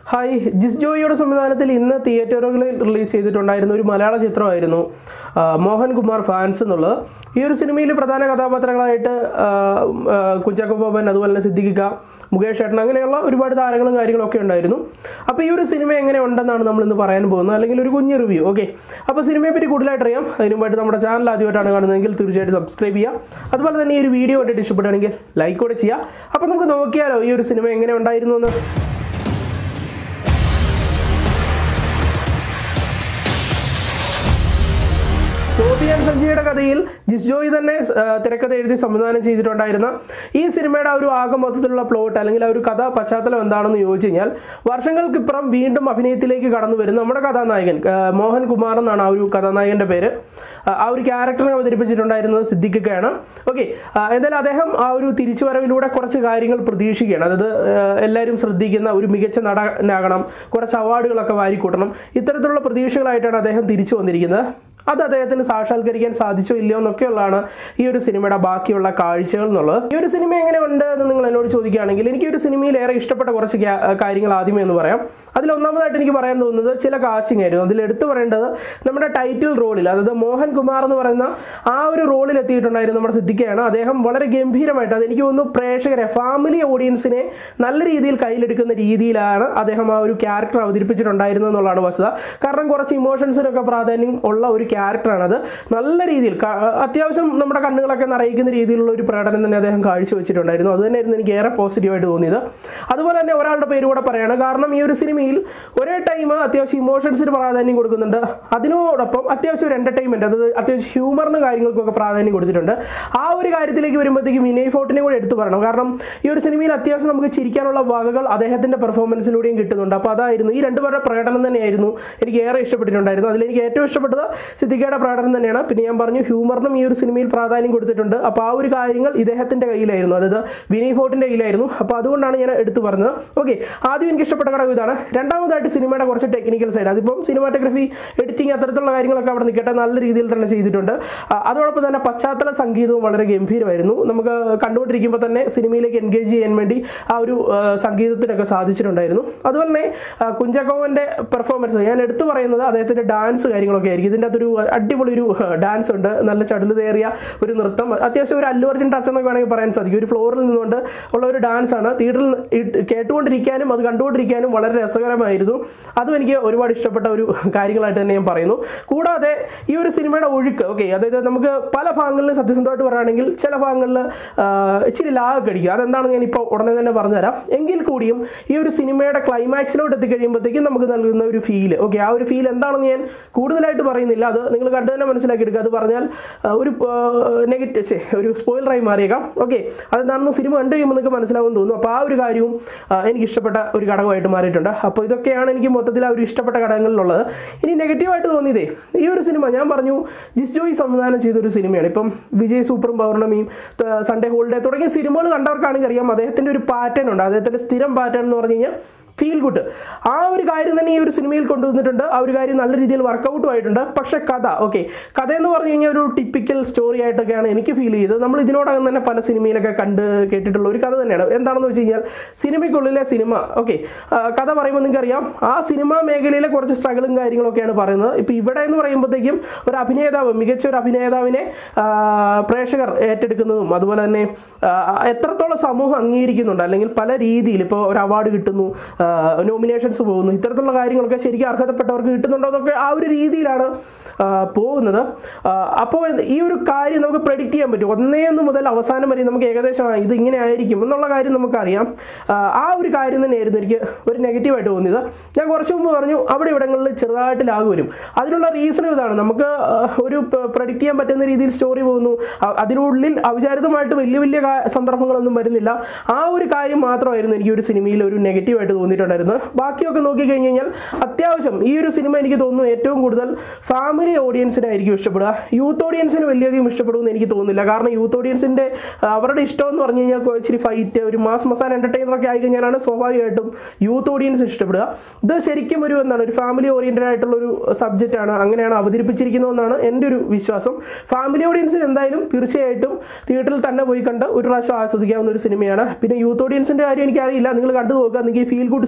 hi ജിസ് ജോയിയുടെ സംവിധാനത്തിൽ ഇന്ന് തിയേറ്ററുകളിൽ റിലീസ് ചെയ്തിട്ടുണ്ടായിരുന്ന ഒരു മലയാള ചിത്രമായിരുന്നു ആ, മോഹൻകുമാർ ഫാൻസ് എന്നുള്ളത് ഈ ഒരു സിനിമയിൽ പ്രധാന കഥാപാത്രങ്ങളായിട്ട് ആ, ആ, കുഞ്ചാക്കോ ബോബൻ അതുപോലെ തന്നെ സിദ്ദിഖിക്ക മുകേഷ് ഏട്ടൻ അങ്ങനെയുള്ള ഒരുപാട് താരങ്ങളും കാര്യങ്ങളൊക്കെ ഉണ്ടായിരുന്നു അപ്പോൾ ഈ ഒരു സിനിമ എങ്ങനെ ഉണ്ടെന്നാണ് നമ്മൾ ഇന്ന് പറയാൻ പോകുന്നത് അല്ലെങ്കിൽ ഒരു കുഞ്ഞ് റിവ്യൂ ഓക്കെ അപ്പോൾ സിനിമയെ പറ്റി കൂടുതലായിട്ട് അറിയാം അതിന് മുമ്പായിട്ട് നമ്മുടെ ചാനൽ ആദ്യമായിട്ടാണ് കാണുന്നതെങ്കിൽ തീർച്ചയായിട്ടും സബ്സ്ക്രൈബ് ചെയ്യുക അതുപോലെ തന്നെ ഈ ഒരു വീഡിയോ കണ്ടിട്ട് ഇഷ്ടപ്പെടുകയാണെങ്കിൽ ലൈക്ക് കൂടെ ചെയ്യുക അപ്പോൾ നമുക്ക് നോക്കിയാലോ ഈ ഒരു സിനിമ എങ്ങനെ ഉണ്ടായിരുന്നു എന്ന് ഗോപിയാൻ സഞ്ജയുടെ കഥയിൽ ജിസ്ജോയ് തന്നെ ആ, തിരക്കഥ എഴുതി സംവിധാനം ചെയ്തിട്ടുണ്ടായിരുന്ന ഈ സിനിമയുടെ ആ ഒരു ആകെ മൊത്തത്തിലുള്ള പ്ലോട്ട് അല്ലെങ്കിൽ ആ ഒരു കഥ പശ്ചാത്തലം എന്താണെന്ന് ചോദിച്ചു കഴിഞ്ഞാൽ വർഷങ്ങൾക്കിപ്പുറം വീണ്ടും അഭിനയത്തിലേക്ക് കടന്നു വരുന്ന നമ്മുടെ കഥാനായകൻ ആ, മോഹൻ കുമാർ എന്നാണ് ആ ഒരു കഥാനായകന്റെ പേര് ആ, ആ ഒരു ക്യാരക്ടറിനെ അവതരിപ്പിച്ചിട്ടുണ്ടായിരുന്നത് സിദ്ദിഖിക്കയാണ് ഓക്കെ എന്തായാലും അദ്ദേഹം ആ ഒരു തിരിച്ചുവരവിലൂടെ കുറച്ച് കാര്യങ്ങൾ പ്രതീക്ഷിക്കുകയാണ് അതായത് ആ, എല്ലാവരും ശ്രദ്ധിക്കുന്ന ഒരു മികച്ച നടനാകണം കുറച്ച് അവാർഡുകളൊക്കെ വാരിക്കൂട്ടണം ഇത്തരത്തിലുള്ള പ്രതീക്ഷകളായിട്ടാണ് അദ്ദേഹം തിരിച്ചു വന്നിരിക്കുന്നത് അത് അദ്ദേഹത്തിന് സാക്ഷാത്കരിക്കാൻ സാധിച്ചോ ഇല്ലയോ എന്നൊക്കെയുള്ളതാണ് ഈ ഒരു സിനിമയുടെ ബാക്കിയുള്ള കാഴ്ചകൾ എന്നുള്ളത് ഈ ഒരു സിനിമ എങ്ങനെ ഉണ്ട് എന്ന് നിങ്ങൾ എന്നോട് ചോദിക്കുകയാണെങ്കിൽ എനിക്ക് ഈ ഒരു സിനിമയിൽ ഏറെ ഇഷ്ടപ്പെട്ട കുറച്ച് ക്യാ- കാര്യങ്ങൾ ആദ്യമേ എന്ന് പറയാം അതിൽ ഒന്നാമതായിട്ട് എനിക്ക് പറയാൻ തോന്നുന്നത് ചില കാസ്റ്റിംഗ് ആയിരുന്നു അതിൽ എടുത്തു പറയേണ്ടത് നമ്മുടെ ടൈറ്റിൽ റോളിൽ അതായത് മോഹൻ കുമാർ എന്ന് പറയുന്ന ആ ഒരു റോളിൽ എത്തിയിട്ടുണ്ടായിരുന്നു നമ്മുടെ സിദ്ദിഖയാണ് അദ്ദേഹം വളരെ ഗംഭീരമായിട്ട് അത് എനിക്ക് തോന്നുന്നു പ്രേക്ഷകരെ ഫാമിലി ഓഡിയൻസിനെ നല്ല രീതിയിൽ കയ്യിലെടുക്കുന്ന രീതിയിലാണ് അദ്ദേഹം ആ ഒരു ക്യാരക്ടർ അവതരിപ്പിച്ചിട്ടുണ്ടായിരുന്നത് എന്നുള്ളതാണ് വസ്തുത കാരണം കുറച്ച് ഇമോഷൻസിനൊക്കെ പ്രാധാന്യം ഉള്ള ഒരു ക്യാരക്ടറാണത് നല്ല രീതിയിൽ ക- അത്യാവശ്യം നമ്മുടെ കണ്ണുകളൊക്കെ നിറയിക്കുന്ന രീതിയിലുള്ള ഒരു പ്രകടനം തന്നെ അദ്ദേഹം കാഴ്ചവെച്ചിട്ടുണ്ടായിരുന്നു അത് തന്നെയായിരുന്നു എനിക്ക് ഏറെ പോസിറ്റീവായിട്ട് തോന്നിയത് അതുപോലെ തന്നെ ഒരാളുടെ പേര് കൂടെ പറയാണ് കാരണം ഈ ഒരു സിനിമയിൽ ഒരേ ടൈം അത്യാവശ്യം ഇമോഷൻസിന് പ്രാധാന്യം കൊടുക്കുന്നുണ്ട് അതിനോടൊപ്പം അത്യാവശ്യം ഒരു എൻ്റർടൈൻമെൻറ്റ് അതായത് അത്യാവശ്യം ഹ്യൂമറിന് കാര്യങ്ങൾക്കൊക്കെ പ്രാധാന്യം കൊടുത്തിട്ടുണ്ട് ആ ഒരു കാര്യത്തിലേക്ക് വരുമ്പോഴത്തേക്കും വിനയ് ഫോർട്ടിനെ കൂടെ എടുത്തു പറയണം കാരണം ഈ ഒരു സിനിമയിൽ അത്യാവശ്യം നമുക്ക് ചിരിക്കാനുള്ള വകകൾ അദ്ദേഹത്തിൻ്റെ പെർഫോമൻസിലൂടെയും കിട്ടുന്നുണ്ട് അപ്പോൾ അതായിരുന്നു ഈ രണ്ടുപേരുടെ പ്രകടനം തന്നെയായിരുന്നു എനിക്ക് ഏറെ ഇഷ്ടപ്പെട്ടിട്ടുണ്ടായിരുന്നു അതിലെനിക്ക് ഏറ്റവും ഇഷ്ടപ്പെട്ടത് സിദ്ദിഖയുടെ പ്രകടനം തന്നെയാണ് പിന്നെ ഞാൻ പറഞ്ഞു ഹ്യൂമറിനും ഈ ഒരു സിനിമയിൽ പ്രാധാന്യം കൊടുത്തിട്ടുണ്ട് അപ്പോൾ ആ ഒരു കാര്യങ്ങൾ ഇദ്ദേഹത്തിൻ്റെ കയ്യിലായിരുന്നു അതായത് വിനയ് ഫോർട്ടിൻ്റെ കയ്യിലായിരുന്നു അപ്പോൾ അതുകൊണ്ടാണ് ഞാൻ എടുത്തു പറഞ്ഞത് ഓക്കെ ആദ്യം എനിക്ക് ഇഷ്ടപ്പെട്ട ഘടകം ഇതാണ് രണ്ടാമതായിട്ട് സിനിമയുടെ കുറച്ച് ടെക്നിക്കൽ സൈഡ് അതിപ്പം സിനിമാറ്റോഗ്രഫി എഡിറ്റിംഗ് അത്തരത്തിലുള്ള കാര്യങ്ങളൊക്കെ അവിടെ നിൽക്കട്ടെ നല്ല രീതിയിൽ തന്നെ ചെയ്തിട്ടുണ്ട് ആ, അതോടൊപ്പം തന്നെ പശ്ചാത്തല സംഗീതവും വളരെ ഗംഭീരമായിരുന്നു നമുക്ക് കണ്ടുകൊണ്ടിരിക്കുമ്പോൾ തന്നെ സിനിമയിലേക്ക് എൻഗേജ് ചെയ്യാൻ വേണ്ടി ആ ഒരു ആ, സംഗീതത്തിനൊക്കെ സാധിച്ചിട്ടുണ്ടായിരുന്നു അതുപോലെ തന്നെ ആ, കുഞ്ചാക്കോവൻ്റെ പെർഫോമൻസ് ഞാൻ എടുത്തു പറയുന്നത് അദ്ദേഹത്തിൻ്റെ ഡാൻസ് കാര്യങ്ങളൊക്കെ ആയിരിക്കും ഇതിൻ്റെ അകത്തൊരു അടിപൊളി ഒരു ഡാൻസ് ഉണ്ട് നല്ല ചടുലുതേറിയ ഒരു നൃത്തം അത്യാവശ്യം ഒരു അല്ലു അർജുൻ ടച്ച് എന്നൊക്കെ വേണമെങ്കിൽ പറയാൻ സാധിക്കും ഒരു ഫ്ലോറിൽ നിന്നുകൊണ്ട് ഉള്ള ഒരു ഡാൻസ് ആണ് തിയേറ്ററിൽ ഇട്ട് കേട്ടുകൊണ്ടിരിക്കാനും അത് കണ്ടുകൊണ്ടിരിക്കാനും വളരെ രസകരമായിരുന്നു അതും എനിക്ക് ഒരുപാട് ഇഷ്ടപ്പെട്ട ഒരു കാര്യങ്ങളായിട്ട് തന്നെ ഞാൻ പറയുന്നു കൂടാതെ ഈ ഒരു സിനിമയുടെ ഒഴുക്ക് ഓക്കെ അതായത് നമുക്ക് പല ഭാഗങ്ങളിലും സത്യസന്ധമായിട്ട് പറയുകയാണെങ്കിൽ ചില ഭാഗങ്ങളിൽ ഇച്ചിരി ലാഗ് അടിക്കുക അതെന്താണെന്ന് ഞാൻ ഇപ്പോൾ ഉടനെ തന്നെ പറഞ്ഞുതരാം എങ്കിൽ കൂടിയും ഈ ഒരു സിനിമയുടെ ക്ലൈമാക്സിലോട്ട് എത്തിക്കഴിയുമ്പോഴത്തേക്കും നമുക്ക് നൽകുന്ന ഒരു ഫീൽ ഓക്കെ ആ ഒരു ഫീൽ എന്താണെന്ന് ഞാൻ കൂടുതലായിട്ട് പറയുന്നില്ല അത് നിങ്ങൾ കണ്ടു തന്നെ മനസ്സിലാക്കി എടുക്കുക അത് പറഞ്ഞാൽ ആ, ഒരു നെഗറ്റീവ് ഒരു സ്പോയിലറായി മാറിയേക്കാം ഓക്കെ അതെന്താണെന്ന് സിനിമ കണ്ടു കഴിയുമ്പോൾ നിങ്ങൾക്ക് മനസ്സിലാവുമെന്ന് തോന്നുന്നു അപ്പോൾ ആ ഒരു കാര്യവും ആ, എനിക്ക് ഇഷ്ടപ്പെട്ട ഒരു ഘടകമായിട്ട് മാറിയിട്ടുണ്ട് അപ്പോൾ ഇതൊക്കെയാണ് എനിക്ക് മൊത്തത്തിൽ ആ ഒരു ഇഷ്ടപ്പെട്ട ഘടകങ്ങളിലുള്ളത് ഇനി നെഗറ്റീവായിട്ട് തോന്നിയതേ ഈ ഒരു സിനിമ ഞാൻ പറഞ്ഞു ജിസ് ജോയി സംവിധാനം ചെയ്ത ഒരു സിനിമയാണ് ഇപ്പം വിജയ് സൂപ്പറും പൗർണമിയും ത- സൺഡേ ഹോളിഡേ തുടങ്ങിയ സിനിമകൾ കണ്ടവർക്കാണെങ്കിൽ അറിയാം അദ്ദേഹത്തിൻ്റെ ഒരു പാറ്റേൺ ഉണ്ട് അദ്ദേഹത്തിൻ്റെ സ്ഥിരം പാറ്റേൺ എന്ന് പറഞ്ഞു കഴിഞ്ഞാൽ ഫീൽ ഗുഡ് ആ ഒരു കാര്യം തന്നെ ഈ ഒരു സിനിമയിൽ കൊണ്ടുവന്നിട്ടുണ്ട് ആ ഒരു കാര്യം നല്ല രീതിയിൽ വർക്കൗട്ടും ആയിട്ടുണ്ട് പക്ഷെ കഥ ഓക്കെ കഥ എന്ന് പറഞ്ഞു കഴിഞ്ഞാൽ ഒരു ടിപ്പിക്കൽ സ്റ്റോറി ആയിട്ടൊക്കെയാണ് എനിക്ക് ഫീൽ ചെയ്തത് നമ്മൾ ഇതിനോടകം തന്നെ പല സിനിമയിലൊക്കെ കണ്ട് കേട്ടിട്ടുള്ള ഒരു കഥ തന്നെയാണ് എന്താണെന്ന് വെച്ച് കഴിഞ്ഞാൽ സിനിമയ്ക്കുള്ളിലെ സിനിമ ഓക്കെ കഥ പറയുമ്പോൾ നിങ്ങൾക്കറിയാം ആ സിനിമാ മേഖലയിലെ കുറച്ച് സ്ട്രഗിളും കാര്യങ്ങളൊക്കെയാണ് പറയുന്നത് ഇപ്പോൾ ഇവിടെ എന്ന് പറയുമ്പോഴത്തേക്കും ഒരു അഭിനേതാവ് മികച്ച ഒരു അഭിനേതാവിനെ ആ, പ്രേക്ഷകർ ഏറ്റെടുക്കുന്നതും അതുപോലെ തന്നെ ആ, എത്രത്തോളം സമൂഹം അംഗീകരിക്കുന്നുണ്ട് അല്ലെങ്കിൽ പല രീതിയിൽ ഇപ്പോൾ ഒരു അവാർഡ് കിട്ടുന്നു നോമിനേഷൻസ് പോകുന്നു ഇത്തരത്തിലുള്ള കാര്യങ്ങളൊക്കെ ശരിക്കും അർഹതപ്പെട്ടവർക്ക് കിട്ടുന്നുണ്ടോ എന്നൊക്കെ ആ ഒരു രീതിയിലാണ് ആ, പോകുന്നത് ആ, അപ്പോൾ ഈ ഒരു കാര്യം നമുക്ക് പ്രെഡിക്റ്റ് ചെയ്യാൻ പറ്റും ഒന്നേ ഒന്ന് മുതൽ അവസാനം വരെ നമുക്ക് ഏകദേശം ആ, ഇത് ഇങ്ങനെ ആയിരിക്കും എന്നുള്ള കാര്യം നമുക്കറിയാം ആ, ആ ഒരു കാര്യം തന്നെയായിരുന്നു എനിക്ക് ഒരു നെഗറ്റീവായിട്ട് തോന്നിയത് ഞാൻ കുറച്ച് മുമ്പ് പറഞ്ഞു അവിടെ ഇവിടങ്ങളിൽ ചെറുതായിട്ട് ലാഗ് വരും അതിനുള്ള റീസൺ ഇതാണ് നമുക്ക് ആ, ഒരു പ്രഡിക്റ്റ് ചെയ്യാൻ പറ്റുന്ന രീതിയിൽ സ്റ്റോറി പോകുന്നു അ- അതിനുള്ളിൽ അവിചാരിതമായിട്ട് വലിയ വലിയ കാ- സന്ദർഭങ്ങളൊന്നും വരുന്നില്ല ആ ഒരു കാര്യം മാത്രമായിരുന്നു എനിക്ക് ഒരു സിനിമയിൽ ഒരു നെഗറ്റീവായിട്ട് തോന്നിയിട്ടുണ്ടായിരുന്നത് ബാക്കിയൊക്കെ നോക്കിക്കഴിഞ്ഞ് കഴിഞ്ഞാൽ അത്യാവശ്യം ഈ ഒരു സിനിമ എനിക്ക് തോന്നുന്നു ഏറ്റവും കൂടുതൽ ഫാമിലി ഓഡിയൻസിനായിരിക്കും ഇഷ്ടപ്പെടുക യൂത്ത് ഓഡിയൻസിന് വലിയധികം ഇഷ്ടപ്പെടുമെന്ന് എനിക്ക് തോന്നുന്നില്ല കാരണം യൂത്ത് ഓഡിയൻസിൻ്റെ അവരുടെ ഇഷ്ടം എന്ന് പറഞ്ഞു കഴിഞ്ഞാൽ കൊ- ഇച്ചിരി ഫൈറ്റ് ഒരു മാസ് മസാല എൻ്റർടൈനർ ഒക്കെ ആയി കഴിഞ്ഞാലാണ് സ്വാഭാവികമായിട്ടും യൂത്ത് ഓഡിയൻസ് ഇഷ്ടപ്പെടുക ഇത് ശരിക്കും ഒരു എന്താണ് ഒരു ഫാമിലി ഓറിയൻറ്റഡ് ആയിട്ടുള്ള ഒരു സബ്ജക്റ്റാണ് അങ്ങനെയാണ് അവതരിപ്പിച്ചിരിക്കുന്നതെന്നാണ് എൻ്റെ ഒരു വിശ്വാസം ഫാമിലി ഓഡിയൻസിന് എന്തായാലും തീർച്ചയായിട്ടും തിയേറ്ററിൽ തന്നെ പോയി കണ്ട് ഒരു പ്രാവശ്യം ആസ്വദിക്കാവുന്ന ഒരു സിനിമയാണ് പിന്നെ യൂത്ത് ഓഡിയൻസിൻ്റെ കാര്യം എനിക്കറിയില്ല നിങ്ങൾ കണ്ടു നോക്കുക നിങ്ങൾക്ക് ഈ ഫീൽ ഗുഡ്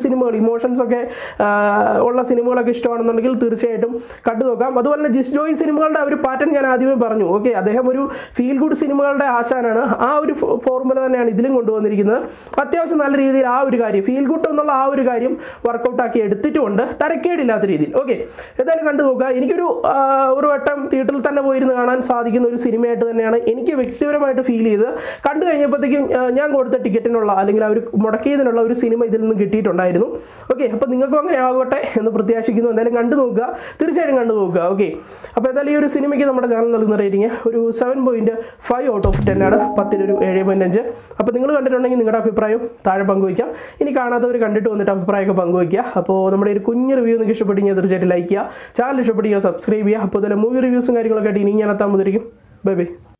സിനിമകൾ ഇമോഷൻസ് ഒക്കെ ആ, ഉള്ള സിനിമകളൊക്കെ ഇഷ്ടമാണെന്നുണ്ടെങ്കിൽ തീർച്ചയായിട്ടും കണ്ടു നോക്കാം അതുപോലെ തന്നെ ജിസ് ജോയ് സിനിമകളുടെ ആ ഒരു പാറ്റേൺ ഞാൻ ആദ്യമേ പറഞ്ഞു ഓക്കെ അദ്ദേഹം ഒരു ഫീൽ ഗുഡ് സിനിമകളുടെ ആശാനാണ് ആ ഒരു ഫോർമുല തന്നെയാണ് ഇതിലും കൊണ്ടുവന്നിരിക്കുന്നത് അത്യാവശ്യം നല്ല രീതിയിൽ ആ ഒരു കാര്യം ഫീൽ ഗുഡ് എന്നുള്ള ആ ഒരു കാര്യം വർക്കൗട്ട് ആക്കി എടുത്തിട്ടുമുണ്ട് തരക്കേടില്ലാത്ത രീതിയിൽ ഓക്കെ എന്തായാലും കണ്ടു നോക്കുക എനിക്കൊരു ആ, ഒരു വട്ടം തിയേറ്ററിൽ തന്നെ പോയിരുന്ന് കാണാൻ സാധിക്കുന്ന ഒരു സിനിമയായിട്ട് തന്നെയാണ് എനിക്ക് വ്യക്തിപരമായിട്ട് ഫീൽ ചെയ്ത് കണ്ടു കഴിഞ്ഞപ്പോഴത്തേക്കും ആ, ഞാൻ കൊടുത്ത ടിക്കറ്റിനുള്ള അല്ലെങ്കിൽ അവർ മുടക്കിയതിനുള്ള ഒരു സിനിമ ഇതിൽ നിന്ന് കിട്ടിയിട്ടുണ്ടായിരുന്നു ഓക്കെ അപ്പോൾ നിങ്ങൾക്കും അങ്ങനെ ആകട്ടെ എന്ന് പ്രത്യാശിക്കുന്നു എന്തായാലും കണ്ടു നോക്കുക തീർച്ചയായിട്ടും കണ്ടു നോക്കുക ഓക്കെ അപ്പോൾ എന്തായാലും ഈ ഒരു സിനിമയ്ക്ക് നമ്മുടെ ചാനൽ നൽകുന്ന റേറ്റിംഗ് ഒരു seven point five out of ten ആണ് പത്തിനൊരു ഏഴ് പോയിന്റ് അഞ്ച് അപ്പോൾ നിങ്ങൾ കണ്ടിട്ടുണ്ടെങ്കിൽ നിങ്ങളുടെ അഭിപ്രായം താഴെ പങ്കുവയ്ക്കാം ഇനി കാണാത്തവർ കണ്ടിട്ട് വന്നിട്ട് അഭിപ്രായമൊക്കെ പങ്കുവയ്ക്കുക അപ്പോൾ നമ്മുടെ ഒരു കുഞ്ഞ് റിവ്യൂ നിങ്ങൾക്ക് ഇഷ്ടപ്പെട്ടെങ്കിൽ തീർച്ചയായിട്ടും ലൈക്ക് ചെയ്യുക ചാനൽ ഇഷ്ടപ്പെടുക സബ്സ്ക്രൈബ് ചെയ്യുക അപ്പോൾ അതുപോലെ മൂവി റിവ്യൂസും കാര്യങ്ങളൊക്കെ ആയിട്ട് ഇനി ഞാൻ എത്താൻ മുതിരിക്കും ബൈ ബൈ